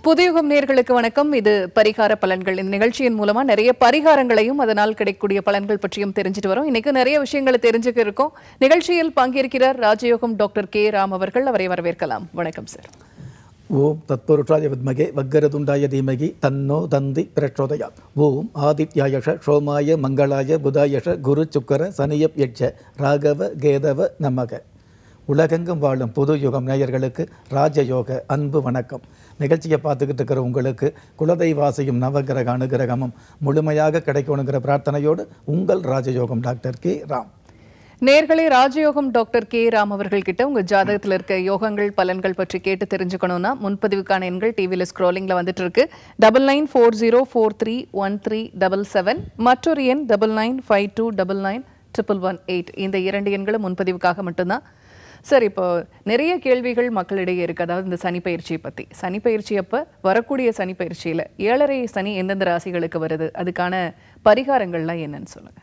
புதியுகம் நேர்களுக்கு வணக்கம் இது பரிகார பலன்கள் இந்த நிகழ்ச்சியின் மூலமா நிறைய பரிகாரங்களையும் அதனால் கிடைக்கக்கூடிய பலன்கள் பற்றியும் தெரிஞ்சுட்டு வரோம் இன்னைக்கு நிறைய விஷயங்களை தெரிஞ்சுக்க இருக்கோம் நிகழ்ச்சியில் பங்கேற்கிறார் ராஜயோகம் டாக்டர் கே ராம் அவர்கள் அவரை வரவேற்கலாம் வணக்கம் சார் ஓம் தத்புருஷாய வித்மகே வக்கரதுண்டாய தீமகி தன்னோ தந்தி பிரச்சோதயா ஓம் ஆதித்யாயஷ சோமாய மங்களாய புதாயஷ குரு சுக்கர சனியப் யட்ச ராகவ கேதவ நமக உலகெங்கும் வாழும் புது யுகம் நேயர்களுக்கு ராஜயோக அன்பு வணக்கம் நிகழ்ச்சியை பார்த்துக்கிட்டு இருக்கிற உங்களுக்கு குலதெய்வாசியும் நவகிரக அனுகிரகமும் முழுமையாக கிடைக்கணுங்கிற பிரார்த்தனையோடு உங்கள் ராஜயோகம் டாக்டர் கே ராம் நேர்களே ராஜயோகம் டாக்டர் கே ராம் அவர்கள் கிட்ட உங்க ஜாதகத்தில் இருக்க யோகங்கள் பலன்கள் பற்றி கேட்டு தெரிஞ்சுக்கணும்னா முன்பதிவுக்கான எண்கள் டிவியில் ஸ்க்ரோலிங்ல வந்துட்டு இருக்கு double nine four zero four three one three double seven மற்றொரு எண் double nine five two double nine triple one eight இந்த இரண்டு எண்களும் முன்பதிவுக்காக மட்டும்தான் சார் இப்போ நிறைய கேள்விகள் மக்களிடையே இருக்கு அதாவது இந்த சனி பயிற்சியை பத்தி சனி பயிற்சி அப்ப வரக்கூடிய சனி பயிற்சியில ஏழரை சனி எந்தெந்த ராசிகளுக்கு வருது அதுக்கான பரிகாரங்கள்லாம் என்னன்னு சொல்லுங்க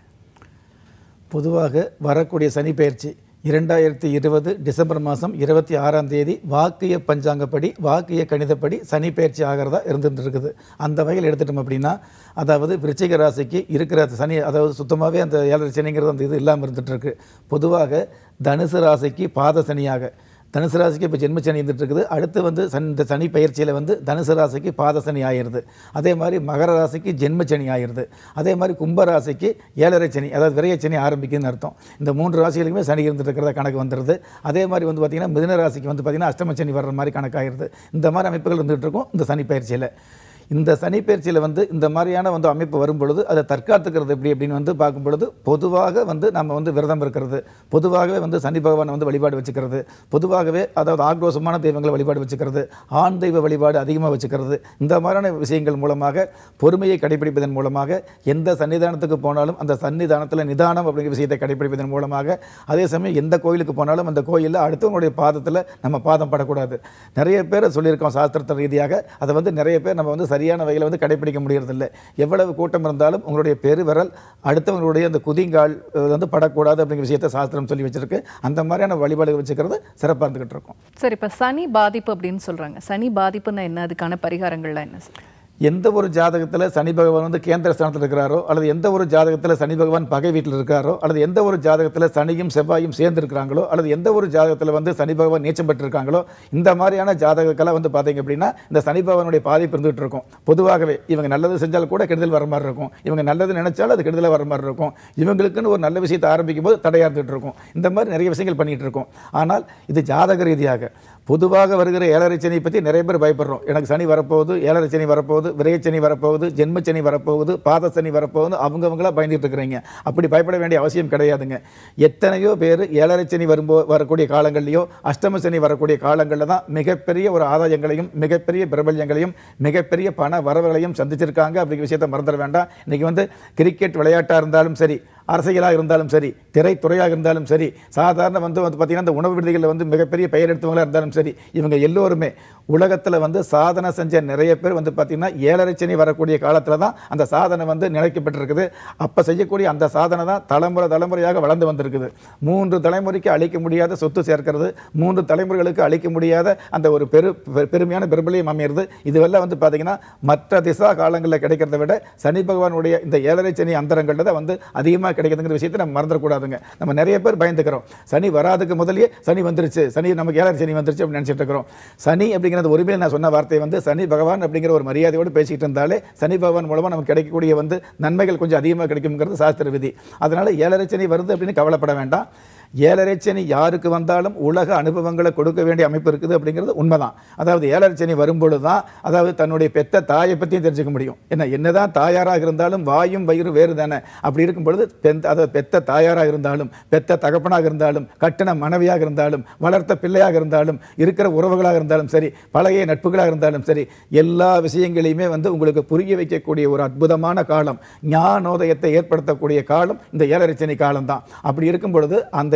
பொதுவாக வரக்கூடிய சனி பெயர்ச்சி இரண்டாயிரத்தி இருபது டிசம்பர் மாதம் இருபத்தி ஆறாம் தேதி வாக்கிய பஞ்சாங்கப்படி வாக்கிய கணிதப்படி சனி பயிற்சி ஆகிறதா இருந்துட்டு இருக்குது அந்த வகையில் எடுத்துட்டோம் அப்படின்னா அதாவது விருச்சிக ராசிக்கு இருக்கிற சனி அதாவது சுத்தமாகவே அந்த ஏழரை சனிங்கிறது அந்த இது இல்லாமல் இருந்துட்டு இருக்கு பொதுவாக தனுசு ராசிக்கு பாத சனியாக தனுசு ராசிக்கு இப்போ ஜென்மச்சனி இருந்துட்டு இருக்குது அடுத்து வந்து சன் இந்த சனி பயிற்சியில் வந்து தனுசு ராசிக்கு பாத சனி ஆயிடுது அதே மாதிரி மகர ராசிக்கு ஜென்மச்சனி ஆயிடுது அதே மாதிரி கும்ப ராசிக்கு ஏழரை சனி அதாவது விரைய சனி ஆரம்பிக்குதுன்னு அர்த்தம் இந்த மூன்று ராசிகளுக்குமே சனி இருந்துட்டு இருக்கிறத கணக்கு வந்துடுது அதே மாதிரி வந்து பார்த்திங்கன்னா மிதுன ராசிக்கு வந்து பார்த்திங்கன்னா அஷ்டம சனி வர்ற மாதிரி கணக்காயிருது இந்த மாதிரி அமைப்புகள் இருந்துகிட்டு இருக்கும் இந்த சனி பயிற்சியில் இந்த சனி பயிற்சியில் வந்து இந்த மாதிரியான வந்து அமைப்பு வரும் பொழுது அதை தற்காத்துக்கிறது எப்படி அப்படின்னு வந்து பார்க்கும் பொழுது பொதுவாக வந்து நம்ம வந்து விரதம் இருக்கிறது பொதுவாகவே வந்து சனி பகவானை வந்து வழிபாடு வச்சுக்கிறது பொதுவாகவே அதாவது ஆக்ரோஷமான தெய்வங்களை வழிபாடு வச்சுக்கிறது ஆண் தெய்வ வழிபாடு அதிகமாக வச்சுக்கிறது இந்த மாதிரியான விஷயங்கள் மூலமாக பொறுமையை கடைபிடிப்பதன் மூலமாக எந்த சன்னிதானத்துக்கு போனாலும் அந்த சன்னிதானத்தில் நிதானம் அப்படிங்கிற விஷயத்தை கடைபிடிப்பதன் மூலமாக அதே சமயம் எந்த கோயிலுக்கு போனாலும் அந்த கோயிலில் அடுத்தவங்களுடைய பாதத்தில் நம்ம பாதம் படக்கூடாது நிறைய பேர் சொல்லியிருக்கோம் சாஸ்திரத்த ரீதியாக அதை வந்து நிறைய பேர் நம்ம வந்து சரியான வகையில் வந்து கடைபிடிக்க முடியறதில்லை எவ்வளவு கூட்டம் இருந்தாலும் உங்களுடைய பெருவிரல் அடுத்தவங்களுடைய அந்த குதிங்கால் அஹ், வந்து படக்கூடாது அப்படிங்கிற விஷயத்தை சாஸ்திரம் சொல்லி வச்சிருக்கு அந்த மாதிரியான வழிபாடு வச்சுக்கிறது சிறப்பாக இருந்துகிட்டு இருக்கும் சார் இப்ப சனி பாதிப்பு அப்படின்னு சொல்றாங்க சனி பாதிப்புன்னா என்ன அதுக்கான பரிகாரங்கள்லாம் என்ன சார் எந்த ஒரு ஜாதகத்தில் சனி பகவான் வந்து கேந்திர ஸ்தானத்தில் இருக்கிறாரோ அல்லது எந்த ஒரு ஜாதகத்தில் சனி பகவான் பகை வீட்டில் இருக்காரோ அல்லது எந்த ஒரு ஜாதகத்தில் சனியும் செவ்வாயும் சேர்ந்து இருக்கிறாங்களோ அல்லது எந்த ஒரு ஜாதகத்தில் வந்து சனி பகவான் நீச்சம் பெற்றிருக்காங்களோ இந்த மாதிரியான ஜாதகங்களை வந்து பார்த்தீங்க அப்படின்னா இந்த சனி பகவானுடைய பாதிப்பு இருந்துகிட்டு இருக்கும் பொதுவாகவே இவங்க நல்லது செஞ்சால் கூட கெடுதல் வர மாதிரி இருக்கும் இவங்க நல்லது நினைச்சாலும் அது கெடுதலாக வர மாதிரி இருக்கும் இவங்களுக்குன்னு ஒரு நல்ல விஷயத்தை ஆரம்பிக்கும் போது தடையாக இருந்துகிட்டு இருக்கும் இந்த மாதிரி நிறைய விஷயங்கள் பண்ணிகிட்டு இருக்கோம் ஆனால் இது ஜாதக ரீதியாக பொதுவாக வருகிற ஏழரை சனியை பற்றி நிறைய பேர் பயப்படுறோம் எனக்கு சனி வரப்போகுது ஏழரை சனி வரப்போகுது விரையச்சனி வரப்போகுது ஜென்மச்சனி வரப்போகுது பாத சனி வரப்போகுது அவங்கவங்களா பயந்துட்டு இருக்கிறீங்க அப்படி பயப்பட வேண்டிய அவசியம் கிடையாதுங்க எத்தனையோ பேர் ஏழரை சனி வரும்போ வரக்கூடிய காலங்கள்லையோ அஷ்டம சனி வரக்கூடிய காலங்களில் தான் மிகப்பெரிய ஒரு ஆதாயங்களையும் மிகப்பெரிய பிரபல்யங்களையும் மிகப்பெரிய பண வரவுகளையும் சந்திச்சிருக்காங்க அப்படிங்கிற விஷயத்தை மறந்துட வேண்டாம் இன்னைக்கு வந்து கிரிக்கெட் விளையாட்டாக இருந்தாலும் சரி அரசியலாக இருந்தாலும் சரி திரைத்துறையாக இருந்தாலும் சரி சாதாரண வந்து வந்து பார்த்திங்கன்னா இந்த உணவு விடுதிகளில் வந்து மிகப்பெரிய பெயர் எடுத்தவங்களாக இருந்தாலும் சரி இவங்க எல்லோருமே உலகத்தில் வந்து சாதனை செஞ்ச நிறைய பேர் வந்து பார்த்திங்கன்னா ஏழரை சனி வரக்கூடிய காலத்தில் தான் அந்த சாதனை வந்து நிலைக்கப்பட்டிருக்குது அப்போ செய்யக்கூடிய அந்த சாதனை தான் தலைமுறை தலைமுறையாக வளர்ந்து வந்திருக்குது மூன்று தலைமுறைக்கு அழிக்க முடியாத சொத்து சேர்க்கிறது மூன்று தலைமுறைகளுக்கு அழிக்க முடியாத அந்த ஒரு பெரு பெ- பெருமையான பிரபலியம் அமையிறது இதுவெல்லாம் வந்து பார்த்திங்கன்னா மற்ற திசா காலங்களில் கிடைக்கிறத விட சனி பகவானுடைய இந்த ஏழரை சனி அந்தரங்களில் தான் வந்து அதிகமாக கிடைக்குதுங்கிற விஷயத்தை நம்ம மறந்துடக்கூடாதுங்க நம்ம நிறைய பேர் பயந்துக்கிறோம் சனி வராதுக்கு முதல்லயே சனி வந்துருச்சு சனி நமக்கு ஏழரை சனி வந்துருச்சு அப்படின்னு நினச்சிட்டு இருக்கிறோம் சனி அப்படிங்கிறது உரிமையில் நான் சொன்ன வார்த்தை வந்து சனி பகவான் அப்படிங்கிற ஒரு மரியாதையோடு பேசிக்கிட்டு இருந்தாலே சனி பகவான் மூலமாக நமக்கு கிடைக்கக்கூடிய வந்து நன்மைகள் கொஞ்சம் அதிகமாக கிடைக்குங்கிறது சாஸ்திர விதி அதனால ஏழரை சனி வருது அப்படின்னு கவலைப்பட வேண்டாம் ஏழரை சனி யாருக்கு வந்தாலும் உலக அனுபவங்களை கொடுக்க வேண்டிய அமைப்பு இருக்குது அப்படிங்கிறது உண்மைதான் அதாவது ஏழரை சனி வரும்பொழுது தான் அதாவது தன்னுடைய பெத்த தாயை பற்றியும் தெரிஞ்சுக்க முடியும் என்ன என்னதான் தாயாராக இருந்தாலும் வாயும் வயிறும் வேறு தானே அப்படி இருக்கும் பொழுது பெந்த அதாவது பெத்த தாயாராக இருந்தாலும் பெத்த தகப்பனாக இருந்தாலும் கட்டின மனைவியாக இருந்தாலும் வளர்த்த பிள்ளையாக இருந்தாலும் இருக்கிற உறவுகளாக இருந்தாலும் சரி பழைய நட்புகளாக இருந்தாலும் சரி எல்லா விஷயங்களையுமே வந்து உங்களுக்கு புரிய வைக்கக்கூடிய ஒரு அற்புதமான காலம் ஞானோதயத்தை ஏற்படுத்தக்கூடிய காலம் இந்த ஏழரை சனி காலம் தான் அப்படி இருக்கும் பொழுது அந்த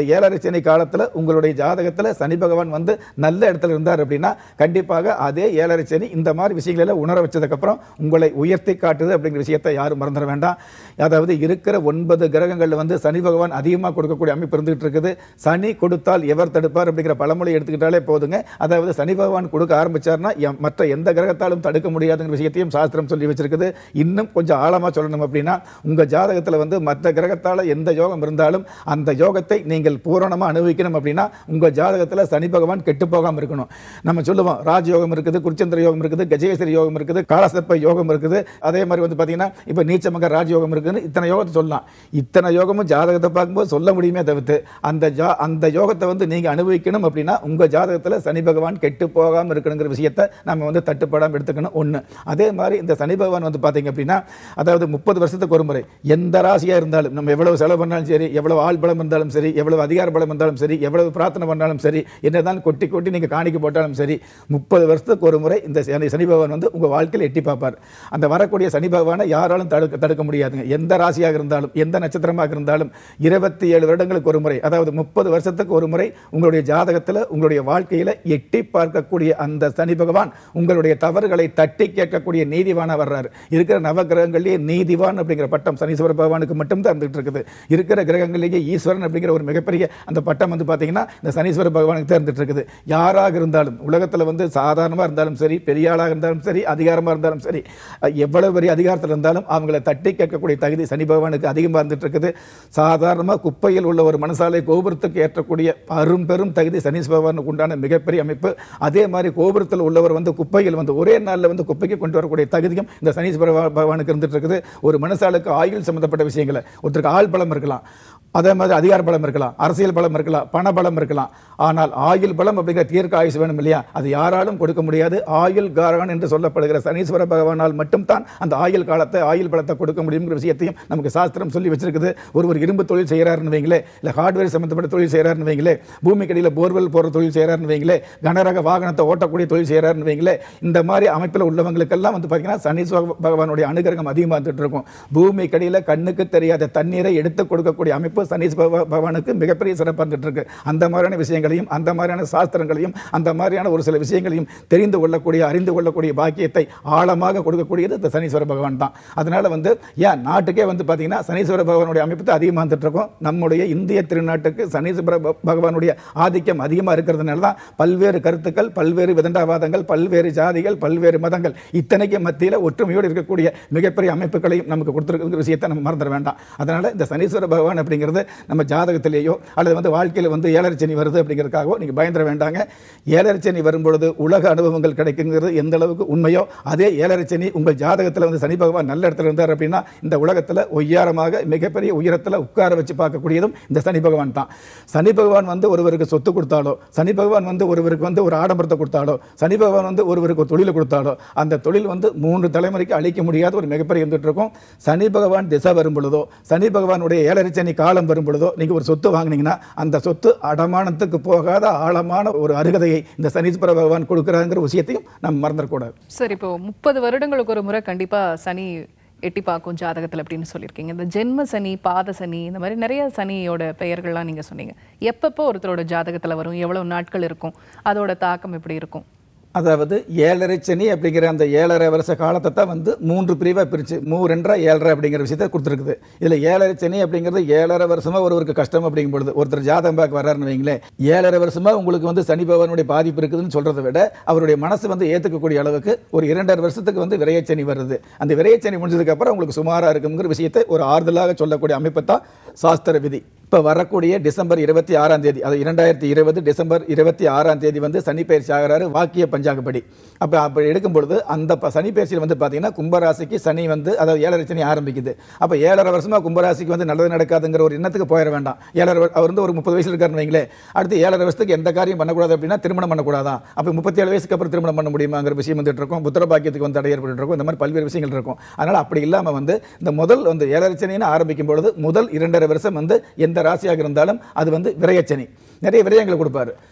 ஏழரை சனி காலத்தில் உங்களுடைய ஜாதகத்தில் சனி பகவான் வந்து நல்ல இடத்துல இருந்தார் அப்படின்னா கண்டிப்பாக அதே ஏழரை சனி இந்த மாதிரி விஷயங்களை எல்லாம் உணர வச்சதுக்கப்புறம் உங்களை உயர்த்தி காட்டுது அப்படிங்கிற விஷயத்தை யாரும் மறந்துட வேண்டாம் அதாவது இருக்கிற ஒன்பது கிரகங்களில் வந்து சனி பகவான் அதிகமாக கொடுக்கக்கூடிய அமைப்பு இருந்துகிட்டு இருக்குது சனி கொடுத்தால் எவர் தடுப்பார் அப்படிங்கிற பழமொழி எடுத்துக்கிட்டாலே போதுங்க அதாவது சனி பகவான் கொடுக்க ஆரம்பிச்சார்னா எம்- மற்ற எந்த கிரகத்தாலும் தடுக்க முடியாதுங்கிற விஷயத்தையும் சாஸ்திரம் சொல்லி வச்சிருக்குது இன்னும் கொஞ்சம் ஆழமாக சொல்லணும் அப்படின்னா உங்கள் ஜாதகத்தில் வந்து மற்ற கிரகத்தால் எந்த யோகம் இருந்தாலும் அந்த யோகத்தை நீங்கள் பூரணமாக அனுபவிக்கணும் அப்படின்னா உங்கள் ஜாதகத்தில் சனி பகவான் கெட்டு போகாமல் இருக்கணும் நம்ம சொல்லுவோம் ராஜயோகம் இருக்குது குருச்சந்திர யோகம் இருக்குது கஜகேசரி யோகம் இருக்குது காலசர்ப்ப யோகம் இருக்குது அதே மாதிரி வந்து பார்த்தீங்கன்னா இப்போ நீச்சமக ராஜயோகம் இருக்குன்னு இத்தனை யோகத்தை சொல்லலாம் இத்தனை யோகமும் ஜாதகத்தை பார்க்கும்போது சொல்ல முடியுமே தவிர்த்து அந்த ஜா அந்த யோகத்தை வந்து நீங்கள் அனுபவிக்கணும் அப்படின்னா உங்கள் ஜாதகத்தில் சனி பகவான் கெட்டு போகாமல் இருக்கணுங்கிற விஷயத்தை நம்ம வந்து தட்டுப்படாமல் எடுத்துக்கணும் ஒன்று அதே மாதிரி இந்த சனி பகவான் வந்து பார்த்தீங்க அப்படின்னா அதாவது முப்பது வருஷத்துக்கு ஒரு முறை எந்த ராசியாக இருந்தாலும் நம்ம எவ்வளவு செலவு பண்ணாலும் சரி எவ்வளவு ஆள் பலம் இருந்தாலும் சரி எவ்வளவு அதிகார பலம் இருந்தாலும் சரி எவ்வளவு பிரார்த்தனை பண்ணாலும் சரி என்னதான் கொட்டி கொட்டி நீங்கள் காணிக்க போட்டாலும் சரி முப்பது வருஷத்துக்கு ஒரு முறை இந்த சனி சனி பகவான் வந்து உங்கள் வாழ்க்கையில் எட்டி பார்ப்பார் அந்த வரக்கூடிய சனி பகவானை யாராலும் தடுக்க தடுக்க முடியாதுங்க எந்த ராசியாக இருந்தாலும் எந்த நட்சத்திரமாக இருந்தாலும் இருபத்தி ஏழு வருடங்களுக்கு ஒரு முறை அதாவது முப்பது வருஷத்துக்கு ஒரு முறை உங்களுடைய ஜாதகத்தில் உங்களுடைய வாழ்க்கையில் எட்டி பார்க்கக்கூடிய அந்த சனி பகவான் உங்களுடைய தவறுகளை தட்டி கேட்கக்கூடிய நீதிவானா வர்றாரு இருக்கிற நவகிரகங்களிலேயே நீதிவான் அப்படிங்கிற பட்டம் சனீஸ்வர பகவானுக்கு மட்டும்தான் இருந்துகிட்டு இருக்குது இருக்கிற கிரகங்களிலேயே ஈஸ்வரன் அப்படிங்கிற ஒரு மிகப்பெரிய அந்த பட்டம் வந்து பார்த்தீங்கன்னா இந்த சனீஸ்வர பகவானுக்கு தான் இருந்துட்டு இருக்குது யாராக இருந்தாலும் உலகத்தில் வந்து சாதாரணமாக இருந்தாலும் சரி பெரிய ஆளாக இருந்தாலும் சரி அதிகாரமாக இருந்தாலும் சரி அஹ், எவ்வளவு பெரிய அதிகாரத்தில் இருந்தாலும் அவங்கள தட்டி கேட்கக்கூடிய தகுதி சனி பகவானுக்கு அதிகமாக இருந்துட்டு இருக்குது சாதாரணமாக குப்பையில் உள்ள ஒரு மனசாலை கோபுரத்துக்கு ஏற்றக்கூடிய அரும்பெரும் தகுதி சனீஸ் பகவானுக்கு உண்டான மிகப்பெரிய அமைப்பு அதே மாதிரி கோபுரத்தில் உள்ளவர் வந்து குப்பையில் வந்து ஒரே நாளில் வந்து குப்பைக்கு கொண்டு வரக்கூடிய தகுதியும் இந்த சனீஸ்வர பகவா- பகவானுக்கு இருந்துட்டு இருக்குது ஒரு மனசாலுக்கு ஆயுள் சம்பந்தப்பட்ட விஷயங்களை ஒருத்தருக்கு ஆள் பலம் இருக்கலாம் அதே மாதிரி அதிகார பலம் இருக்கலாம் அரசியல் பலம் இருக்கலாம் பண பலம் இருக்கலாம் ஆனால் ஆயுள் பலம் அப்படிங்கிற தீர்க்க ஆயுஷ் வேணும் இல்லையா அது யாராலும் கொடுக்க முடியாது ஆயுள் காரகன் என்று சொல்லப்படுகிற சனீஸ்வர பகவானால் மட்டும்தான் அந்த ஆயுள் காலத்தை ஆயுள் பலத்தை கொடுக்க முடியுங்கிற விஷயத்தையும் நமக்கு சாஸ்திரம் சொல்லி வச்சிருக்குது ஒருவர் இரும்பு தொழில் செய்கிறாருன்னு வைங்களே இல்லை ஹார்ட்வேர் சம்பந்தப்பட்ட தொழில் செய்கிறாருன்னு வைங்களே பூமிக்கடியில் போர்வெல் போகிற தொழில் செய்கிறாருன்னு வைங்களே கனரக வாகனத்தை ஓட்டக்கூடிய தொழில் செய்கிறாருன்னு வைங்களே இந்த மாதிரி அமைப்பில் உள்ளவங்களுக்கெல்லாம் வந்து பார்த்தீங்கன்னா சனீஸ்வர பகவானுடைய அனுகிரகம் அதிகமாக இருந்துட்டு இருக்கும் பூமி கடியில் கண்ணுக்கு தெரியாத தண்ணீரை எடுத்து கொடுக்கக்கூடிய அமைப்பு சனீஸ் பகவா- பகவானுக்கு மிகப்பெரிய சிறப்பாக இருந்துட்டு இருக்கு அந்த மாதிரியான விஷயங்களையும் அந்த மாதிரியான சாஸ்திரங்களையும் அந்த மாதிரியான ஒரு சில விஷயங்களையும் தெரிந்து கொள்ளக்கூடிய அறிந்து கொள்ளக்கூடிய பாக்கியத்தை ஆழமாக கொடுக்கக்கூடியது இந்த சனீஸ்வர பகவான் தான் அதனால வந்து ஏன் நாட்டுக்கே வந்து பார்த்தீங்கன்னா சனீஸ்வர பகவானுடைய அமைப்பு தான் அதிகமாக வந்துட்டு இருக்கும் நம்முடைய இந்திய திருநாட்டுக்கு சனீஸ்வர ப- பகவானுடைய ஆதிக்கம் அதிகமாக இருக்கிறதுனால தான் பல்வேறு கருத்துக்கள் பல்வேறு விதண்டாவாதங்கள் பல்வேறு ஜாதிகள் பல்வேறு மதங்கள் இத்தனைக்கு மத்தியில் ஒற்றுமையோடு இருக்கக்கூடிய மிகப்பெரிய அமைப்புகளையும் நமக்கு கொடுத்துருக்கிற விஷயத்தை நம்ம மறந்துட வேண்டாம் அதனால இந்த சனீஸ்வர பகவான் அப்படிங்கிறது நம்ம ஜாதகத்திலேயோ அல்லது வந்து வாழ்க்கையில் வந்து ஏழரை சனி வருது அப்படிங்கிறதுக்காகவோ நீங்கள் பயந்துட வேண்டாங்க ஏழரை சனி வரும்பொழுது உலக அனுபவங்கள் கிடைக்குங்கிறது எந்த அளவுக்கு உண்மையோ அதே ஏழரை சனி உங்கள் ஜாதகத்தில் வந்து சனி பகவான் நல்ல இடத்துல இருந்தார் அப்படின்னா இந்த உலகத்தில் ஒய்யாரமாக மிகப்பெரிய உயரத்தில் உட்கார வச்சு பார்க்கக்கூடியதும் இந்த சனி பகவான் தான் சனி பகவான் வந்து ஒருவருக்கு சொத்து கொடுத்தாலோ சனி பகவான் வந்து ஒருவருக்கு வந்து ஒரு ஆடம்பரத்தை கொடுத்தாலோ சனி பகவான் வந்து ஒருவருக்கு ஒரு தொழிலை கொடுத்தாலோ அந்த தொழில் வந்து மூன்று தலைமுறைக்கு அழிக்க முடியாத ஒரு மிகப்பெரிய இருந்துட்டு இருக்கும் சனி பகவான் திசை வரும் பொழுதோ சனி பகவானுடைய ஏழரை சனி காலம் வரும் பொழுதோ நீங்கள் ஒரு சொத்து வாங்குனீங்கன்னா அந்த சொத்து அடமானத்துக்கு போகாத ஆழமான ஒரு அருகதையை இந்த சனீஸ்வர பகவான் கொடுக்குறாங்கிற விஷயத்தையும் நம்ம மறந்துடக்கூடாது சரி இப்போ முப்பது வருடங்களுக்கு ஒரு முறை கண்டிப்பா சனி எட்டி பார்க்கும் ஜாதகத்தில் அப்படின்னு சொல்லியிருக்கீங்க இந்த ஜென்ம சனி பாத சனி இந்த மாதிரி நிறைய சனியோட பெயர்கள்லாம் நீங்க சொன்னீங்க எப்பப்போ ஒருத்தரோட ஜாதகத்துல வரும் எவ்வளவு நாட்கள் இருக்கும் அதோட தாக்கம் எப்படி இருக்கும் அதாவது ஏழரை சனி அப்படிங்கிற அந்த ஏழரை வருஷ காலத்தை தான் வந்து மூன்று பிரிவாக பிரித்து மூ ரெண்டரை ஏழரை அப்படிங்கிற விஷயத்தை கொடுத்துருக்குது இதில் ஏழரை சனி அப்படிங்கிறது ஏழரை வருஷமாக ஒருவருக்கு கஷ்டம் அப்படிங்கும் பொழுது ஒருத்தர் ஜாதகம் பார்க்க வர்றாருன்னு வைங்களேன் ஏழரை வருஷமாக உங்களுக்கு வந்து சனி பகவானுடைய பாதிப்பு இருக்குதுன்னு சொல்கிறத விட அவருடைய மனசு வந்து ஏற்றுக்கக்கூடிய அளவுக்கு ஒரு இரண்டரை வருஷத்துக்கு வந்து விரையச்சனி வருது அந்த விரையச்சனி முடிஞ்சதுக்கப்புறம் உங்களுக்கு சுமாராக இருக்குங்கிற விஷயத்தை ஒரு ஆறுதலாக சொல்லக்கூடிய அமைப்பு தான் சாஸ்திர விதி இப்போ வரக்கூடிய டிசம்பர் இருபத்தி ஆறாம் தேதி அது இரண்டாயிரத்தி இருபது டிசம்பர் இருபத்தி ஆறாம் தேதி வந்து சனி பயிற்சி ஆகிறாரு வாக்கிய பஞ்சாங்கப்படி அப்போ அப்படி எடுக்கும் பொழுது அந்த ப- சனி பயிற்சியில் வந்து பார்த்தீங்கன்னா கும்பராசிக்கு சனி வந்து அதாவது ஏழரை சனி ஆரம்பிக்குது அப்போ ஏழரை வருஷமாக கும்பராசிக்கு வந்து நல்லது நடக்காதுங்கிற ஒரு எண்ணத்துக்கு போயிட வேண்டாம் ஏழரை வ- அவர் வந்து ஒரு முப்பது வயசுல இருக்காருன்னு வைங்களேன் அடுத்து ஏழரை வருஷத்துக்கு எந்த காரியம் பண்ணக்கூடாது அப்படின்னா திருமணம் பண்ணக்கூடாதா அப்போ முப்பத்தி ஏழு வயசுக்கு அப்புறம் திருமணம் பண்ண முடியுமாங்கிற விஷயம் வந்துட்டு இருக்கும் புத்திர பாக்கியத்துக்கு வந்து தடை ஏற்பட்டு இருக்கும் இந்த மாதிரி பல்வேறு விஷயங்கள் இருக்கும் அதனால் அப்படி இல்லாமல் வந்து இந்த முதல் வந்து ஏழரை சனின்னு ஆரம்பிக்கும் பொழுது முதல் இரண்டரை வருஷம் வந்து எந்த ராசியாக இருந்தாலும் அது வந்து விரயச்சனி நிறைய விரயங்களை கொடுப்பாரு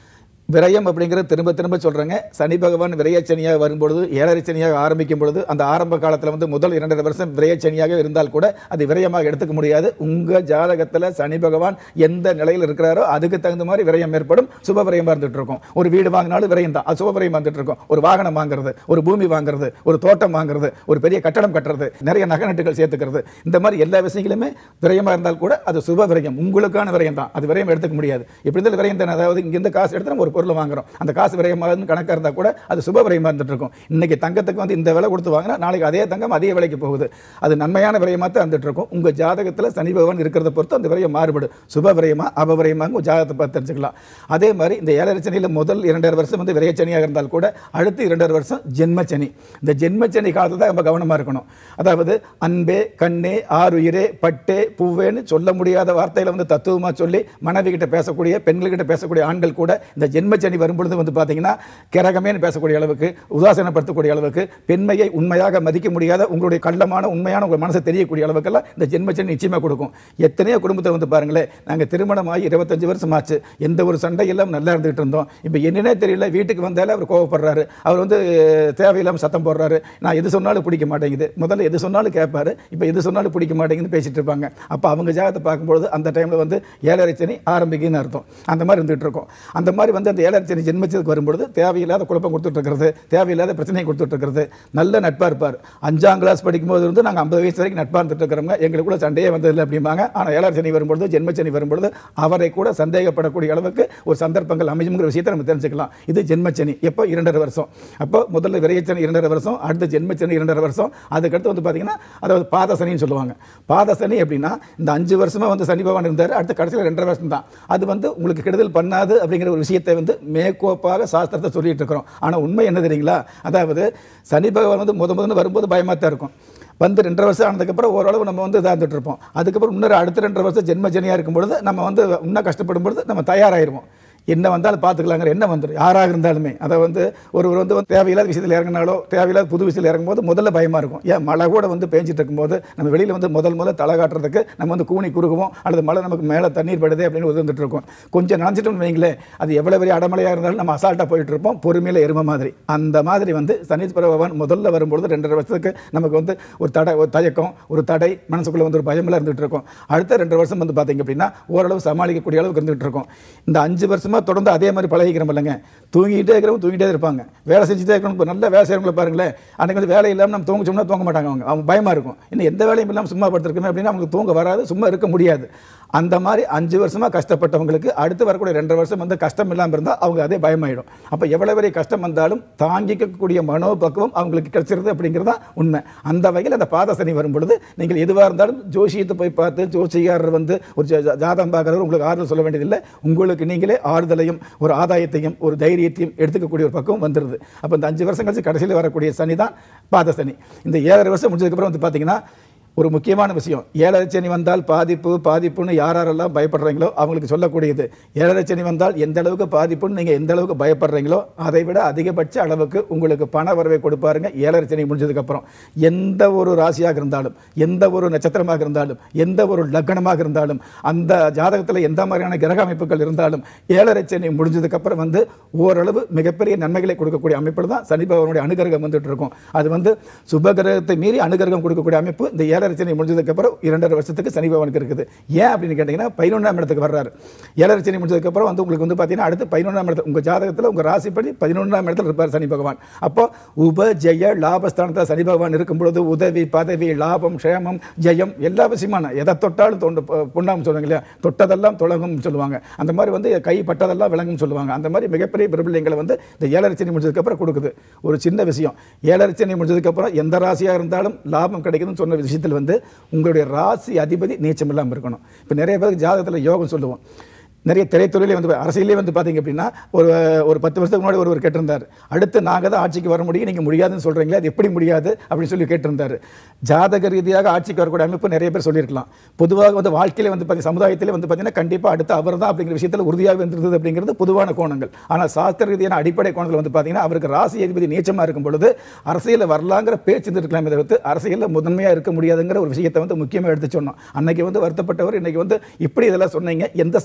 விரயம் அப்படிங்கிறது திரும்ப திரும்ப சொல்கிறேங்க சனி பகவான் விரயச்சனியாக வரும்பொழுது ஏழரை சனியாக ஆரம்பிக்கும் பொழுது அந்த ஆரம்ப காலத்தில் வந்து முதல் இரண்டரை வருஷம் விரயச்சனியாக இருந்தால் கூட அது விரயமாக எடுத்துக்க முடியாது உங்கள் ஜாதகத்தில் சனி பகவான் எந்த நிலையில் இருக்கிறாரோ அதுக்கு தகுந்த மாதிரி விரயம் ஏற்படும் சுப விரயமாக இருந்துட்டு இருக்கும் ஒரு வீடு வாங்கினாலும் விரயம் தான் அது சுப விரயம் வந்துட்டு இருக்கும் ஒரு வாகனம் வாங்குறது ஒரு பூமி வாங்குறது ஒரு தோட்டம் வாங்குறது ஒரு பெரிய கட்டடம் கட்டுறது நிறைய நகை நட்டுகள் சேர்த்துக்கிறது இந்த மாதிரி எல்லா விஷயங்களுமே விரயமாக இருந்தால் கூட அது சுப விரயம் உங்களுக்கான விரயம் தான் அது விரயம் எடுத்துக்க முடியாது எப்படி இருந்தாலும் விரயம் தானே அதாவது இங்கிருந்து காசு எடுத்து நம்ம ஒரு பொருளை வாங்குறோம் அந்த காசு விரயமாக கணக்காக இருந்தால் கூட அது சுப விரயமாக இருந்துட்டு இருக்கும் இன்னைக்கு தங்கத்துக்கு வந்து இந்த விலை கொடுத்து வாங்கினா நாளைக்கு அதே தங்கம் அதே விலைக்கு போகுது அது நன்மையான விரயமாக தான் இருந்துட்டு இருக்கும் உங்கள் ஜாதகத்தில் சனி பகவான் இருக்கிறத பொறுத்து அந்த விரயம் மாறுபடும் சுப விரயமா அபவிரயமாக உங்கள் ஜாதகத்தை பார்த்து தெரிஞ்சுக்கலாம் அதே மாதிரி இந்த ஏழரை சனியில் முதல் இரண்டரை வருஷம் வந்து விரயச்சனியாக இருந்தால் கூட அடுத்து இரண்டரை வருஷம் ஜென்மச்சனி இந்த ஜென்மச்சனி காலத்தில் தான் ரொம்ப கவனமாக இருக்கணும் அதாவது அன்பே கண்ணே ஆறுயிரே பட்டே பூவேன்னு சொல்ல முடியாத வார்த்தையில வந்து தத்துவமாக சொல்லி மனைவி கிட்ட பேசக்கூடிய பெண்கள்கிட்ட பேசக்கூடிய ஆண்கள் கூட இந்த ஜென்மச்சனி வரும்பொழுது வந்து பார்த்தீங்கன்னா கிரகமேன்னு பேசக்கூடிய அளவுக்கு உதாசீனப்படுத்தக்கூடிய அளவுக்கு பெண்மையை உண்மையாக மதிக்க முடியாத உங்களுடைய கள்ளமான உண்மையான உங்கள் மனசை தெரியக்கூடிய அளவுக்கெல்லாம் இந்த ஜென்மச்சனி நிச்சயமாக கொடுக்கும் எத்தனையோ குடும்பத்தில் வந்து பாருங்களேன் நாங்கள் திருமணமாகி இருபத்தஞ்சு வருஷம் ஆச்சு எந்த ஒரு சண்டை எல்லாம் நல்லா இருந்துகிட்டு இருந்தோம் இப்போ என்னன்னே தெரியல வீட்டுக்கு வந்தாலே அவர் கோவப்படுறாரு அவர் வந்து தேவையில்லாமல் சத்தம் போடுறாரு நான் எது சொன்னாலும் பிடிக்க மாட்டேங்குது முதல்ல எது சொன்னாலும் கேட்பாரு இப்போ எது சொன்னாலும் பிடிக்க மாட்டேங்குதுன்னு பேசிட்டு இருப்பாங்க அப்போ அவங்க ஜாதகத்தை பார்க்கும்பொழுது அந்த டைமில் வந்து ஏழரை சனி ஆரம்பிக்குன்னு அர்த்தம் அந்த மாதிரி இருந்துகிட்டு இருக்கும் அந்த மாதிரி வந்து அந்த ஏழரை சனி ஜென்மச்சதுக்கு வரும்பொழுது தேவையில்லாத குழப்பம் கொடுத்துட்டு இருக்கிறது தேவையில்லாத பிரச்சனை கொடுத்துட்டு இருக்கிறது நல்ல நட்பாக இருப்பார் அஞ்சாம் கிளாஸ் படிக்கும்போது இருந்து நாங்கள் ஐம்பது வயசு வரைக்கும் நட்பாக இருந்துட்டு இருக்கிறவங்க எங்களுக்குள்ள சண்டையே வந்ததில்லை அப்படிம்பாங்க ஆனால் ஏழரை சனி வரும்பொழுது ஜென்மச்சனி வரும்பொழுது அவரை கூட சந்தேகப்படக்கூடிய அளவுக்கு ஒரு சந்தர்ப்பங்கள் அமையுங்கிற விஷயத்தை நம்ம தெரிஞ்சுக்கலாம் இது ஜென்மச்சனி எப்போ இரண்டரை வருஷம் அப்போ முதல்ல விரையச்சனி இரண்டரை வருஷம் அடுத்து ஜென்மச்சனி இரண்டரை வருஷம் அதுக்கடுத்து வந்து பார்த்தீங்கன்னா அதாவது பாதசனின்னு சொல்லுவாங்க பாதசனி அப்படின்னா இந்த அஞ்சு வருஷமா வந்து சனி பகவான் இருந்தார் அடுத்து கடைசியில் ரெண்டரை வருஷம் தான் அது வந்து உங்களுக்கு கெடுதல் பண்ணாது அப்படிங்கிற ஒரு விஷயத்தை வந்து மேற்கோப்பாக சாஸ்திரத்தை சொல்லிட்டு இருக்கிறோம் ஆனால் உண்மை என்ன தெரியுங்களா அதாவது சனி பகவான் வந்து முத முதல்ல வரும்போது பயமாக தான் இருக்கும் வந்து ரெண்டரை வருஷம் ஆனதுக்கப்புறம் ஓரளவு நம்ம வந்து இதாக இருந்துட்டு இருப்போம் அதுக்கப்புறம் இன்னொரு அடுத்த ரெண்டரை வருஷம் ஜென்ம ஜனியாக இருக்கும் பொழுது நம்ம வந்து இன்னும் கஷ்டப்படும் பொழுது நம்ம தயாராகிருவோம் என்ன வந்தாலும் பார்த்துக்கலாங்கிற என்ன வந்துடும் யாராக இருந்தாலுமே அதை வந்து ஒருவர் வந்து வந்து தேவையில்லாத விஷயத்தில் இறங்கினாலோ தேவையில்லாத புது விஷயத்தில் இறங்கும்போது முதல்ல பயமாக இருக்கும் ஏன் மழை கூட வந்து பேஞ்சிட்டு இருக்கும்போது நம்ம வெளியில் வந்து முதல் முதல்ல தலை காட்டுறதுக்கு நம்ம வந்து கூனி குறுகுவோம் அல்லது மழை நமக்கு மேலே தண்ணீர் படுது அப்படின்னு உதந்துட்டு இருக்கோம் கொஞ்சம் நினச்சிட்டோம்னு வைங்களேன் அது எவ்வளோ பெரிய அடமலையாக இருந்தாலும் நம்ம அசால்ட்டாக போயிட்டு இருப்போம் பொறுமையில் எரும மாதிரி அந்த மாதிரி வந்து சனீஸ்வர பகவான் முதல்ல வரும்பொழுது ரெண்டரை வருஷத்துக்கு நமக்கு வந்து ஒரு தடை ஒரு தயக்கம் ஒரு தடை மனசுக்குள்ளே வந்து ஒரு பயமெல்லாம் இருந்துகிட்டு இருக்கும் அடுத்த ரெண்டு வருஷம் வந்து பார்த்தீங்க அப்படின்னா ஓரளவு சமாளிக்கக்கூடிய அளவுக்கு இருந்துகிட்டு இருக்கும் இந்த அஞ்சு வருஷமா தொடர்ந்து அதே மாதிரி பழகிக்கிறோம் இல்லைங்க தூங்கிட்டே இருக்கிறவங்க தூங்கிட்டே இருப்பாங்க வேலை செஞ்சுட்டே இருக்கிறவங்க இப்ப நல்ல வேலை செய்கிறவங்கள பாருங்களேன் அன்றைக்கி வந்து வேலை இல்லாமல் நம்ம தூங்க சொன்னா தூங்க மாட்டாங்க அவங்க அவங்க பயமாக இருக்கும் இன்னும் எந்த வேலையும் இல்லாமல் சும்மா படுத்துருக்கோமே அப்படின்னா அவங்களுக்கு தூங்க வராது சும்மா இருக்க முடியாது அந்த மாதிரி அஞ்சு வருஷமாக கஷ்டப்பட்டவங்களுக்கு அடுத்து வரக்கூடிய ரெண்டரை வருஷம் வந்து கஷ்டம் இல்லாமல் இருந்தால் அவங்க அதே பயமாயிடும் அப்போ எவ்வளோ பெரிய கஷ்டம் வந்தாலும் தாங்கிக்கக்கூடிய மனோபக்குவம் அவங்களுக்கு கிடைச்சிருது அப்படிங்கிறது தான் உண்மை அந்த வகையில் அந்த பாதசனி வரும் பொழுது நீங்கள் எதுவாக இருந்தாலும் ஜோசியத்தை போய் பார்த்து ஜோசிகாரர் வந்து ஒரு ஜா- ஜா- ஜாதகம் பார்க்குறவர் உங்களுக்கு ஆறுதல் சொல்ல வேண்டியதில்லை உங்களுக்கு நீங்களே ஆறுதலையும் ஒரு ஆதாயத்தையும் ஒரு தைரியத்தையும் எடுத்துக்கக்கூடிய ஒரு பக்கம் வந்துடுது அப்போ இந்த அஞ்சு வருஷம் கழிச்சு கடைசியில் வரக்கூடிய சனி தான் பாதசனி இந்த ஏழரை வருஷம் முடிஞ்சதுக்கப்புறம் வந்து பார்த்தீங்கன்னா ஒரு முக்கியமான விஷயம் ஏழரை சனி வந்தால் பாதிப்பு பாதிப்புன்னு யார் யாரெல்லாம் பயப்படுறீங்களோ அவங்களுக்கு சொல்லக்கூடியது ஏழரை சனி வந்தால் எந்த அளவுக்கு பாதிப்புன்னு நீங்கள் எந்த அளவுக்கு பயப்படுறீங்களோ அதை விட அதிகபட்ச அளவுக்கு உங்களுக்கு பண வரவை கொடுப்பாருங்க ஏழரை சனி முடிஞ்சதுக்கப்புறம் எந்த ஒரு ராசியாக இருந்தாலும் எந்த ஒரு நட்சத்திரமாக இருந்தாலும் எந்த ஒரு லக்னமாக இருந்தாலும் அந்த ஜாதகத்தில் எந்த மாதிரியான கிரக அமைப்புகள் இருந்தாலும் ஏழரை சனி முடிஞ்சதுக்கப்புறம் வந்து ஓரளவு மிகப்பெரிய நன்மைகளை கொடுக்கக்கூடிய அமைப்பில் தான் சனி பகவானுடைய அனுகிரகம் வந்துட்டு இருக்கும் அது வந்து சுபகிரகத்தை மீறி அனுகிரகம் கொடுக்கக்கூடிய அமைப்பு இந்த ஏழரை சனி முடிஞ்சதுக்கப்புறம் இரண்டரை வருஷத்துக்கு சனி பகவானுக்கு இருக்குது ஏன் அப்படின்னு கேட்டிங்கன்னா பதினொன்றாம் இடத்துக்கு வர்றாரு ஏழரை சனி முடிஞ்சதுக்கப்புறம் வந்து உங்களுக்கு வந்து பார்த்தீங்கன்னா அடுத்து பதினொன்றாம் இடத்துல உங்கள் ஜாதகத்தில் உங்கள் ராசிப்படி பதினொன்றாம் இடத்துல இருப்பார் சனி பகவான் அப்போ உப ஜெய லாபஸ்தானத்தில் சனி பகவான் இருக்கும் பொழுது உதவி பதவி லாபம் க்ஷேமம் ஜெயம் எல்லா விஷயமான எதை தொட்டாலும் தொண்டு பொண்ணாமல் சொல்லுவாங்க இல்லையா தொட்டதெல்லாம் தொடங்கும் சொல்லுவாங்க அந்த மாதிரி வந்து கை பட்டதெல்லாம் விளங்கும் சொல்லுவாங்க அந்த மாதிரி மிகப்பெரிய பிரபல்யங்களை வந்து இந்த ஏழரை சனி முடிஞ்சதுக்கப்புறம் கொடுக்குது ஒரு சின்ன விஷயம் ஏழரை சனி முடிஞ்சதுக்கப்புறம் எந்த ராசியாக இருந்தாலும் லாபம் கிடைக்குதுன்னு சொன்ன விஷயத்தில் வந்து உங்களுடைய ராசி அதிபதி நீச்சம் இல்லாமல் இருக்கணும் இப்போ நிறைய பேருக்கு ஜாதகத்தில் யோகம் சொல்லுவோம் நிறைய திரைத்துறையிலே வந்து அரசியலே வந்து பார்த்தீங்க அப்படின்னா ஒரு ஒரு பத்து வருஷத்துக்கு முன்னாடி ஒருவர் கேட்டிருந்தார் அடுத்து நாங்கள் தான் ஆட்சிக்கு வர முடியும் நீங்கள் முடியாதுன்னு சொல்கிறீங்களா அது எப்படி முடியாது அப்படின்னு சொல்லி கேட்டிருந்தார் ஜாதக ரீதியாக ஆட்சிக்கு வரக்கூடிய அமைப்பு நிறைய பேர் சொல்லியிருக்கலாம் பொதுவாக வந்து வாழ்க்கையில வந்து பார்த்தி சமுதாயத்திலே வந்து பார்த்தீங்கன்னா கண்டிப்பாக அடுத்து அவர் தான் அப்படிங்கிற விஷயத்தில் உறுதியாக இருந்தது அப்படிங்கிறது பொதுவான கோணங்கள் ஆனால் சாஸ்திர ரீதியான அடிப்படை கோணத்தில் வந்து பார்த்தீங்கன்னா அவருக்கு ராசி அதிபதி நீச்சமாக இருக்கும் பொழுது அரசியலில் வரலாங்கிற பேச்சு இருக்கலாமே தவிர்த்து அரசியலில் முதன்மையாக இருக்க முடியாதுங்கிற ஒரு விஷயத்தை வந்து முக்கியமாக எடுத்து சொன்னோம் அன்னைக்கு வந்து வருத்தப்பட்டவர் இன்னைக்கு வந்து இப்படி இதெல்லாம் சொன்னீங்க எந்த சாஸ்திரத்தில்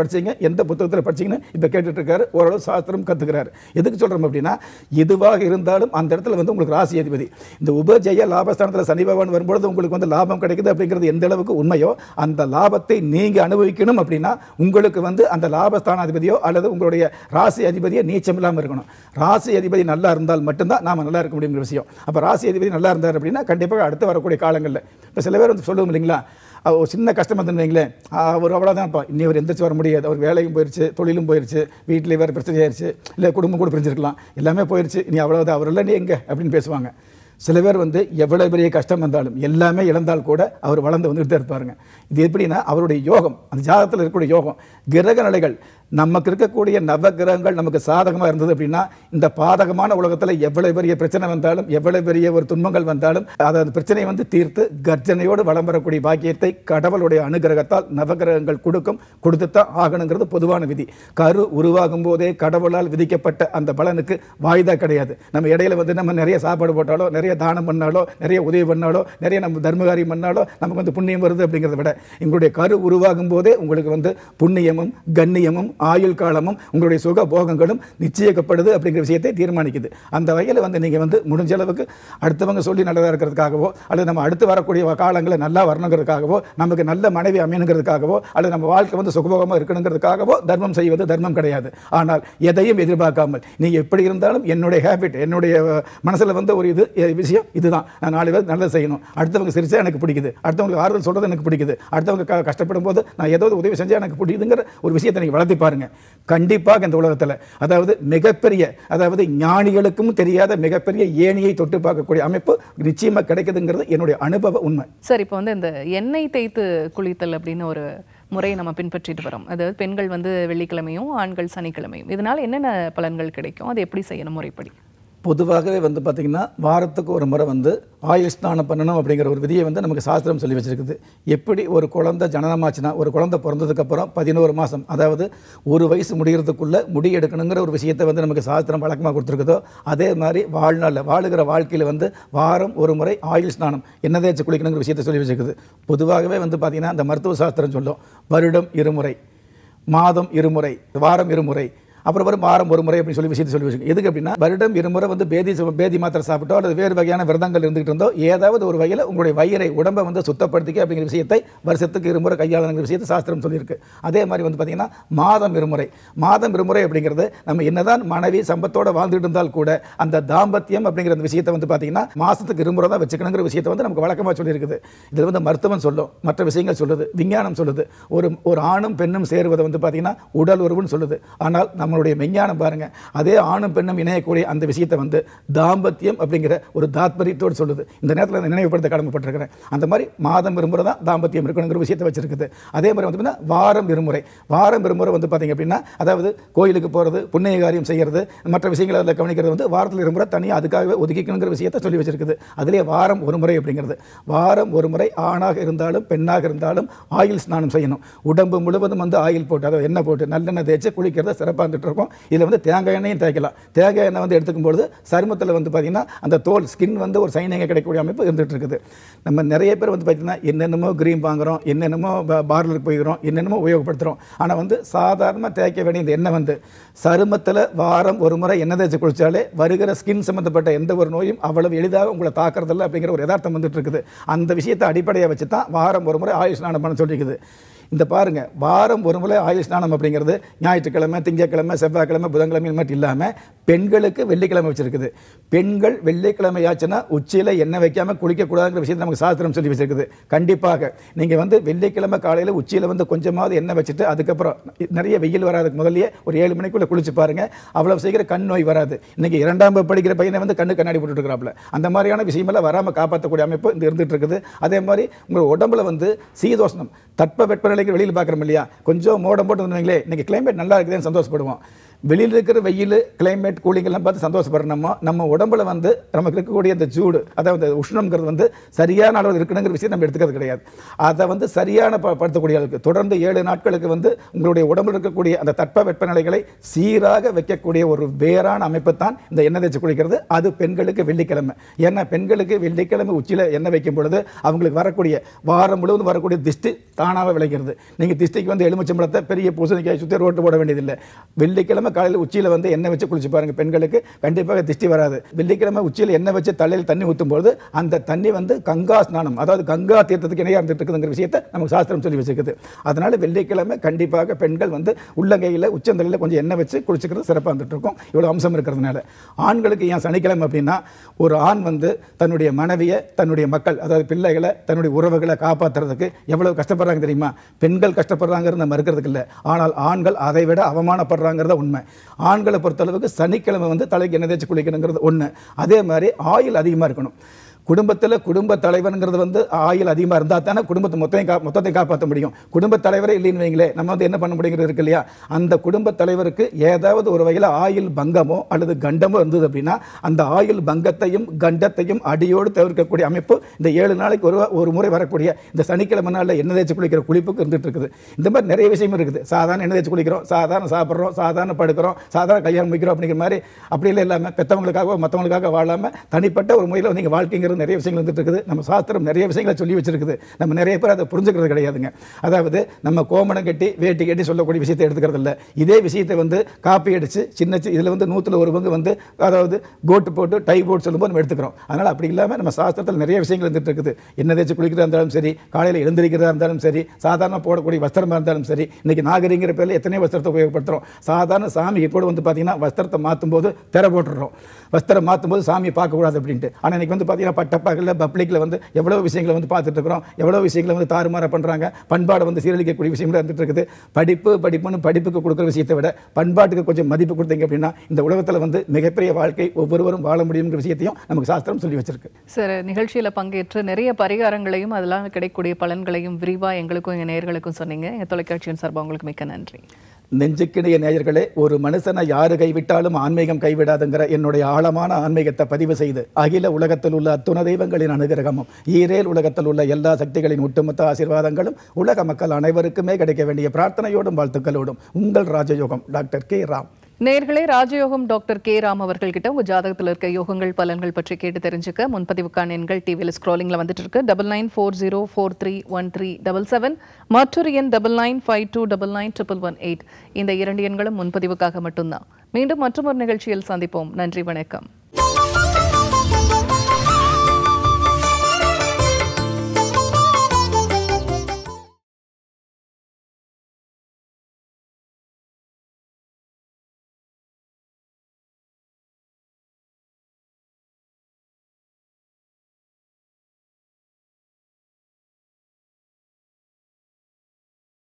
படிச்சீங்க எந்த புத்தகத்தில் படிச்சீங்கன்னு இப்போ கேட்டுட்டு இருக்காரு ஓரளவு சாஸ்திரம் கத்துக்கிறாரு எதுக்கு சொல்றோம் அப்படின்னா எதுவாக இருந்தாலும் அந்த இடத்துல வந்து உங்களுக்கு ராசி அதிபதி இந்த உபஜய லாபஸ்தானத்தில் சனி பகவான் வரும்பொழுது உங்களுக்கு வந்து லாபம் கிடைக்குது அப்படிங்கிறது எந்த அளவுக்கு உண்மையோ அந்த லாபத்தை நீங்க அனுபவிக்கணும் அப்படின்னா உங்களுக்கு வந்து அந்த லாபஸ்தான அதிபதியோ அல்லது உங்களுடைய ராசி அதிபதியோ நீச்சம் இல்லாமல் இருக்கணும் ராசி அதிபதி நல்லா இருந்தால் மட்டும்தான் நாம நல்லா இருக்க முடியுங்கிற விஷயம் அப்போ ராசி அதிபதி நல்லா இருந்தார் அப்படின்னா கண்டிப்பாக அடுத்து வரக்கூடிய காலங்களில் இப்போ சில பேர் வந்து சொல்லுவோம் இல்லைங்களா அவ ஒரு சின்ன கஷ்டம் வந்து வைங்களேன் அவர் அவ்வளோதான்ப்பா இனி அவர் எந்திரிச்சு வர முடியாது அவர் வேலையும் போயிருச்சு தொழிலும் போயிருச்சு வீட்டில் வேறு பிரச்சனை ஆயிருச்சு இல்லை குடும்பம் கூட பிரிஞ்சிருக்கலாம் எல்லாமே போயிருச்சு இனி அவ்வளோதான் அவர் இல்லை நீ எங்கே அப்படின்னு பேசுவாங்க சில பேர் வந்து எவ்வளவு பெரிய கஷ்டம் வந்தாலும் எல்லாமே இழந்தால் கூட அவர் வளர்ந்து வந்துட்டு இருப்பாருங்க இது எப்படின்னா அவருடைய யோகம் அந்த ஜாதகத்தில் இருக்கக்கூடிய யோகம் கிரக நிலைகள் நமக்கு இருக்கக்கூடிய நவகிரகங்கள் நமக்கு சாதகமாக இருந்தது அப்படின்னா இந்த பாதகமான உலகத்தில் எவ்வளவு பெரிய பிரச்சனை வந்தாலும் எவ்வளவு பெரிய ஒரு துன்பங்கள் வந்தாலும் அதை அந்த பிரச்சனையை வந்து தீர்த்து கர்ஜனையோடு வளம் வரக்கூடிய பாக்கியத்தை கடவுளுடைய அனுகிரகத்தால் நவகிரகங்கள் கொடுக்கும் கொடுத்துத்தான் ஆகணுங்கிறது பொதுவான விதி கரு உருவாகும் போதே கடவுளால் விதிக்கப்பட்ட அந்த பலனுக்கு வாய்தா கிடையாது நம்ம இடையில வந்து நம்ம நிறைய சாப்பாடு போட்டாலோ நிறைய தானம் பண்ணாலோ நிறைய உதவி பண்ணாலோ நிறைய நம்ம தர்மகாரியம் பண்ணாலோ நமக்கு வந்து புண்ணியம் வருது அப்படிங்கிறத விட எங்களுடைய கரு உருவாகும் போதே உங்களுக்கு வந்து புண்ணியமும் கண்ணியமும் ஆயுள் காலமும் உங்களுடைய சுக போகங்களும் நிச்சயிக்கப்படுது அப்படிங்கிற விஷயத்தை தீர்மானிக்குது அந்த வகையில் வந்து நீங்கள் வந்து முடிஞ்ச அளவுக்கு அடுத்தவங்க சொல்லி நல்லதாக இருக்கிறதுக்காகவோ அல்லது நம்ம அடுத்து வரக்கூடிய காலங்களில் நல்லா வரணுங்கிறதுக்காகவோ நமக்கு நல்ல மனைவி அமையணுங்கிறதுக்காகவோ அல்லது நம்ம வாழ்க்கை வந்து சுகபோகமாக இருக்கணுங்கிறதுக்காகவோ தர்மம் செய்வது தர்மம் கிடையாது ஆனால் எதையும் எதிர்பார்க்காமல் நீ எப்படி இருந்தாலும் என்னுடைய ஹேபிட் என்னுடைய மனசில் வந்து ஒரு இது எ- விஷயம் இதுதான் நான் நாலு பேர் நல்லது செய்யணும் அடுத்தவங்க சிரிச்சா எனக்கு பிடிக்குது அடுத்தவங்களுக்கு ஆறுதல் சொல்றது எனக்கு பிடிக்குது அடுத்தவங்க க- கஷ்டப்படும் போது நான் ஏதாவது உதவி செஞ்சா எனக்கு பிடிக்குதுங்கிற ஒரு விஷயத்தை நீங்கள் வளர்த்தி பாருங்க கண்டிப்பாக இந்த உலகத்தில் அதாவது மிகப்பெரிய அதாவது ஞானிகளுக்கும் தெரியாத மிகப்பெரிய ஏணியை தொட்டு பார்க்கக்கூடிய அமைப்பு நிச்சயமாக கிடைக்குதுங்கிறது என்னுடைய அனுபவ உண்மை சார் இப்போ வந்து இந்த எண்ணெய் தேய்த்து குளித்தல் அப்படின்னு ஒரு முறையை நம்ம பின்பற்றிட்டு வரோம் அதாவது பெண்கள் வந்து வெள்ளிக்கிழமையும் ஆண்கள் சனிக்கிழமையும் இதனால என்னென்ன பலன்கள் கிடைக்கும் அது எப்படி செய்யணும் முறைப்படி பொதுவாகவே வந்து பார்த்திங்கன்னா வாரத்துக்கு ஒரு முறை வந்து ஆயுள் ஸ்நானம் பண்ணணும் அப்படிங்கிற ஒரு விதியை வந்து நமக்கு சாஸ்திரம் சொல்லி வச்சிருக்குது எப்படி ஒரு குழந்தை ஜனனமாச்சுன்னா ஒரு குழந்தை பிறந்ததுக்கப்புறம் பதினோரு மாதம் அதாவது ஒரு வயசு முடிகிறதுக்குள்ளே முடி எடுக்கணுங்கிற ஒரு விஷயத்தை வந்து நமக்கு சாஸ்திரம் வழக்கமாக கொடுத்துருக்குதோ அதே மாதிரி வாழ்நாளில் வாழுகிற வாழ்க்கையில் வந்து வாரம் ஒரு முறை ஆயுள் ஸ்நானம் என்ன தேய்ச்சி குளிக்கணுங்கிற விஷயத்தை சொல்லி வச்சிருக்குது பொதுவாகவே வந்து பார்த்திங்கன்னா அந்த மருத்துவ சாஸ்திரம் சொல்லும் வருடம் இருமுறை மாதம் இருமுறை வாரம் இருமுறை அப்புறம் வரும் வாரம் ஒரு முறை அப்படின்னு சொல்லி விஷயத்தை சொல்லி வச்சுக்கோங்க எதுக்கு அப்படின்னா வருடம் இருமுறை வந்து பேதி சு- பேதி மாத்திரை சாப்பிட்டோ அல்லது வேறு வகையான விரதங்கள் இருந்துகிட்டு இருந்தோ ஏதாவது ஒரு வகையில் உங்களுடைய வயிறை உடம்பை வந்து சுத்தப்படுத்திக்க அப்படிங்கிற விஷயத்தை வருஷத்துக்கு இருமுறை கையாளணுங்கிற விஷயத்தை சாஸ்திரம் சொல்லியிருக்கு அதே மாதிரி வந்து பார்த்தீங்கன்னா மாதம் இருமுறை மாதம் இருமுறை அப்படிங்கிறது நம்ம என்னதான் மனைவி சம்பத்தோட வாழ்ந்துட்டு இருந்தால் கூட அந்த தாம்பத்தியம் அப்படிங்கிற அந்த விஷயத்தை வந்து பார்த்தீங்கன்னா மாசத்துக்கு இருமுறை தான் வச்சுக்கணுங்கிற விஷயத்தை வந்து நமக்கு வழக்கமாக சொல்லியிருக்குது இதில் வந்து மருத்துவம் சொல்லும் மற்ற விஷயங்கள் சொல்லுது விஞ்ஞானம் சொல்லுது ஒரு ஒரு ஆணும் பெண்ணும் சேருவதை வந்து பார்த்தீங்கன்னா உடல் உறவுன்னு சொல்லுது ஆனால் நம்மளுடைய விஞ்ஞானம் பாருங்க அதே ஆணும் பெண்ணும் இணையக்கூடிய அந்த விஷயத்தை வந்து தாம்பத்தியம் அப்படிங்கிற ஒரு தாத்பரியத்தோடு சொல்லுது இந்த நேரத்தில் அதை நினைவுபடுத்த கடமைப்பட்டிருக்கிறேன் அந்த மாதிரி மாதம் இருமுறை தான் தாம்பத்தியம் இருக்கணுங்கிற விஷயத்தை வச்சிருக்குது அதே மாதிரி வந்து பார்த்தீங்கன்னா வாரம் இருமுறை வாரம் இருமுறை வந்து பார்த்தீங்க அப்படின்னா அதாவது கோயிலுக்கு போகிறது புண்ணிய காரியம் செய்கிறது மற்ற விஷயங்களை அதில் கவனிக்கிறது வந்து வாரத்தில் இருமுறை தனியாக அதுக்காகவே ஒதுக்கிக்கணுங்கிற விஷயத்தை சொல்லி வச்சிருக்குது அதிலே வாரம் ஒரு முறை அப்படிங்கிறது வாரம் ஒரு முறை ஆணாக இருந்தாலும் பெண்ணாக இருந்தாலும் ஆயில் ஸ்நானம் செய்யணும் உடம்பு முழுவதும் வந்து ஆயில் போட்டு அதாவது எண்ணெய் போட்டு நல்லெண்ணெய் தேய்ச்சி குளிக்கிறத சிறப்பாக இருந்துட்டு இருக்கும் இதில் வந்து தேங்காய் எண்ணெயும் தேய்க்கலாம் தேங்காய் எண்ணெய் வந்து எடுத்துக்கும் பொழுது சருமத்தில் வந்து பார்த்தீங்கன்னா அந்த தோல் ஸ்கின் வந்து ஒரு சைனிங்க கிடைக்கக்கூடிய அமைப்பு இருந்துட்டு இருக்குது நம்ம நிறைய பேர் வந்து பார்த்தீங்கன்னா என்னென்னமோ க்ரீம் வாங்குறோம் என்னென்னமோ பார்லருக்கு போய்க்கிறோம் என்னென்னமோ உபயோகப்படுத்துகிறோம் ஆனால் வந்து சாதாரணமாக தேய்க்க வேண்டிய இந்த எண்ணெய் வந்து சருமத்தில் வாரம் ஒரு முறை எண்ணெய் தேய்ச்சி குளிச்சாலே வருகிற ஸ்கின் சம்மந்தப்பட்ட எந்த ஒரு நோயும் அவ்வளவு எளிதாக உங்களை தாக்குறதில்ல அப்படிங்கிற ஒரு யதார்த்தம் வந்துட்டு இருக்குது அந்த விஷயத்தை அடிப்படையாக வச்சு தான் வாரம் ஒரு முறை ஆயுஷ் ஸ்நானம் பண்ண சொல்லியிருக்குது இந்த பாருங்க வாரம் ஒரு முறை ஆயுள் ஸ்நானம் அப்படிங்கிறது ஞாயிற்றுக்கிழமை திங்கட்கிழமை செவ்வாய்க்கிழமை புதன்கிழமை இது மட்டும் இல்லாமல் பெண்களுக்கு வெள்ளிக்கிழமை வச்சிருக்குது பெண்கள் வெள்ளிக்கிழமை ஆச்சுன்னா உச்சியில் எண்ணெய் வைக்காம குளிக்கக்கூடாதுங்கிற விஷயத்தை நமக்கு சாஸ்திரம் சொல்லி வச்சிருக்குது கண்டிப்பாக நீங்கள் வந்து வெள்ளிக்கிழமை காலையில் உச்சியில் வந்து கொஞ்சமாவது எண்ணெய் வச்சுட்டு அதுக்கப்புறம் நிறைய வெயில் வராதுக்கு முதல்லயே ஒரு ஏழு மணிக்குள்ளே குளிச்சு பாருங்க அவ்வளவு சீக்கிரம் கண் நோய் வராது இன்னைக்கு இரண்டாம் வகுப்பு படிக்கிற பையனை வந்து கண்ணு கண்ணாடி போட்டுட்டு இருக்கிறாப்புல அந்த மாதிரியான விஷயமெல்லாம் வராமல் காப்பாற்றக்கூடிய அமைப்பு இந்த இருந்துட்டு இருக்குது அதே மாதிரி உங்கள் உடம்புல வந்து சீதோஷ்ணம் தட்ப வெப்பநிலைக்கு வெளியில் பார்க்குறோம் இல்லையா கொஞ்சம் மோடம் போட்டு வந்துங்களே இன்னைக்கு கிளைமேட் நல்லா இருக்குதுன்னு சந்தோஷப்படுவோம் வெளியில் இருக்கிற வெயில் கிளைமேட் கூலிங் எல்லாம் பார்த்து சந்தோஷப்படுறோமோ நம்ம உடம்புல வந்து நமக்கு இருக்கக்கூடிய அந்த சூடு அதாவது உஷ்ணம்ங்கிறது வந்து சரியான அளவில் இருக்கணுங்கிற விஷயம் நம்ம எடுத்துக்கிறது கிடையாது அதை வந்து சரியான ப- படுத்தக்கூடிய அளவுக்கு தொடர்ந்து ஏழு நாட்களுக்கு வந்து உங்களுடைய உடம்புல இருக்கக்கூடிய அந்த தட்ப வெப்பநிலைகளை சீராக வைக்கக்கூடிய ஒரு வேறான அமைப்பு தான் இந்த எண்ணெய் தேய்ச்சி குளிக்கிறது அது பெண்களுக்கு வெள்ளிக்கிழமை ஏன்னா பெண்களுக்கு வெள்ளிக்கிழமை உச்சியில் எண்ணெய் வைக்கும் பொழுது அவங்களுக்கு வரக்கூடிய வாரம் முழுவதும் வரக்கூடிய திஷ்டி தானாக விளைகிறது நீங்கள் திஷ்டிக்கு வந்து எலுமிச்சம்பழத்தை பெரிய பூசணிக்காய் சுற்றி ரோட்டு போட வேண்டியதில்லை வெள்ளிக்கிழமை காலையில் உச்சியில் வந்து எண்ணெய் வச்சு குளிச்சு பாருங்க பெண்களுக்கு கண்டிப்பாக திஷ்டி வராது வெள்ளிக்கிழமை உச்சியில் எண்ணெய் வச்சு தலையில் தண்ணி ஊற்றும் போது அந்த தண்ணி வந்து கங்கா ஸ்நானம் அதாவது கங்கா தீர்த்தத்துக்கு இணையாக இருந்துட்டு இருக்குதுங்கிற விஷயத்தை நமக்கு சாஸ்திரம் சொல்லி வச்சிருக்குது அதனால வெள்ளிக்கிழமை கண்டிப்பாக பெண்கள் வந்து உள்ளங்கையில் உச்சந்தலையில் கொஞ்சம் எண்ணெய் வச்சு குளிச்சுக்கிறது சிறப்பாக இருந்துட்டு இருக்கும் இவ்வளோ அம்சம் இருக்கிறதுனால ஆண்களுக்கு ஏன் சனிக்கிழமை அப்படின்னா ஒரு ஆண் வந்து தன்னுடைய மனைவியை தன்னுடைய மக்கள் அதாவது பிள்ளைகளை தன்னுடைய உறவுகளை காப்பாற்றுறதுக்கு எவ்வளவு கஷ்டப்படுறாங்க தெரியுமா பெண்கள் கஷ்டப்படுறாங்கிறது நம்ம இருக்கிறதுக்கு இல்லை ஆனால் ஆண்கள் அதை விட அவமானப்படுறாங்கிறத உண்மை ஆண்களை பொறுத்தளவுக்கு சனிக்கிழமை வந்து தலைக்கு எண்ணெய் தேய்ச்சி குளிக்கணுங்கிறது ஒன்று அதே மாதிரி ஆயில் அதிகமாக இருக்கணும் குடும்பத்தில் குடும்ப தலைவருங்கிறது வந்து ஆயில் அதிகமாக இருந்தால் தானே குடும்பத்தை மொத்தத்தையும் கா மொத்தத்தையும் காப்பாற்ற முடியும் குடும்ப தலைவரே இல்லைன்னு வைங்களே நம்ம வந்து என்ன பண்ண முடியுங்கிறது இருக்கு இல்லையா அந்த குடும்ப தலைவருக்கு ஏதாவது ஒரு வகையில் ஆயில் பங்கமோ அல்லது கண்டமோ இருந்தது அப்படின்னா அந்த ஆயில் பங்கத்தையும் கண்டத்தையும் அடியோடு தவிர்க்கக்கூடிய அமைப்பு இந்த ஏழு நாளைக்கு ஒரு ஒரு முறை வரக்கூடிய இந்த சனிக்கிழமை நாளில் எண்ணெய் தேய்ச்சி குளிக்கிற குளிப்புக்கு இருந்துட்டு இருக்குது இந்த மாதிரி நிறைய விஷயம் இருக்குது சாதாரண எண்ணெய் தேய்ச்சி குளிக்கிறோம் சாதாரண சாப்பிட்றோம் சாதாரண படுக்கிறோம் சாதாரண கல்யாணம் முடிக்கிறோம் அப்படிங்கிற மாதிரி அப்படியெல்லாம் இல்லாமல் பெற்றவங்களுக்காக மற்றவங்களுக்காக வாழாமல் தனிப்பட்ட ஒரு முறையில் நீங்கள் வாழ்க்கைங்கிறது நிறைய விஷயங்கள் வந்துட்டு இருக்குது நம்ம சாஸ்திரம் நிறைய விஷயங்களை சொல்லி வச்சிருக்குது நம்ம நிறைய பேர் அதை புரிஞ்சுக்கிறது கிடையாதுங்க அதாவது நம்ம கோமணம் கட்டி வேட்டி கட்டி சொல்லக்கூடிய விஷயத்தை எடுத்துக்கிறது இல்லை இதே விஷயத்தை வந்து காப்பி அடிச்சு சின்ன சி- இதுல வந்து நூற்றுல ஒரு பங்கு வந்து அதாவது கோட்டு போட்டு டை போட்டு சொல்லும்போது நம்ம எடுத்துக்கிறோம் அதனால் அப்படி இல்லாமல் நம்ம சாஸ்திரத்தில் நிறைய விஷயங்கள் இருந்துட்டு இருக்குது எண்ணெய் தேய்ச்சி குளிக்கிறதா இருந்தாலும் சரி காலையில் எழுந்திருக்கிறதா இருந்தாலும் சரி சாதாரண போடக்கூடிய வஸ்திரமாக இருந்தாலும் சரி இன்னைக்கு நாகரிங்கிற பேரில் எத்தனையோ வஸ்திரத்தை உபயோகப்படுத்துகிறோம் சாதாரண சாமிக்கு கூட வந்து பார்த்தீங்கன்னா வஸ்திரத்தை மாற்றும் போது திரை போட்டுடுறோம் வஸ்திரம் மாற்றும் போது சாமியை பார்க்கக்கூடாது அப்படின்ட்டு ஆனால் இன்னைக்கு வந்து பார்த்தீங்கன்னா பட்டப்பாக்கில் பப்ளிக்கில் வந்து எவ்வளோ விஷயங்களை வந்து பார்த்துட்டு இருக்கிறோம் எவ்வளோ விஷயங்களை வந்து தாறுமாற பண்ணுறாங்க பண்பாடை வந்து சீரழிக்கக்கூடிய விஷயங்கள் இருந்துட்டு இருக்குது படிப்பு படிப்புன்னு படிப்புக்கு கொடுக்குற விஷயத்தை விட பண்பாட்டுக்கு கொஞ்சம் மதிப்பு கொடுத்தீங்க அப்படின்னா இந்த உலகத்தில் வந்து மிகப்பெரிய வாழ்க்கை ஒவ்வொருவரும் வாழ முடியுங்கிற விஷயத்தையும் நமக்கு சாஸ்திரம் சொல்லி வச்சிருக்கு சார் நிகழ்ச்சியில பங்கேற்று நிறைய பரிகாரங்களையும் அதெல்லாம் கிடைக்கக்கூடிய பலன்களையும் விரிவா எங்களுக்கும் எங்க நேயர்களுக்கும் சொன்னீங்க எங்க தொலைக்காட்சியின் சார்பாக உங்களுக்கு மிக்க நன்றி நெஞ்சுக்கிணைய நேயர்களே ஒரு மனுஷனை யாரு கைவிட்டாலும் ஆன்மீகம் கைவிடாதுங்கிற என்னுடைய ஆழமான ஆன்மீகத்தை பதிவு செய்து அகில உலகத்தில் உள்ள அத்துண தெய்வங்களின் அனுகிரகமும் ஈரேல் உலகத்தில் உள்ள எல்லா சக்திகளின் ஒட்டுமொத்த ஆசீர்வாதங்களும் உலக மக்கள் அனைவருக்குமே கிடைக்க வேண்டிய பிரார்த்தனையோடும் வாழ்த்துக்களோடும் உங்கள் ராஜயோகம் டாக்டர் கே ராம் நேர்களே ராஜயோகம் டாக்டர் கே ராம் அவர்கள் கிட்ட உங்க ஜாதகத்தில் இருக்க யோகங்கள் பலன்கள் பற்றி கேட்டு தெரிஞ்சுக்க முன்பதிவுக்கான எண்கள் டிவியில் ஸ்க்ரோலிங்ல வந்துட்டு இருக்கு double nine four zero four three one three double seven மற்றொரு எண் double nine five two double nine triple one eight இந்த இரண்டு எண்களும் முன்பதிவுக்காக மட்டும்தான் மீண்டும் மற்றொரு நிகழ்ச்சியில் சந்திப்போம் நன்றி வணக்கம்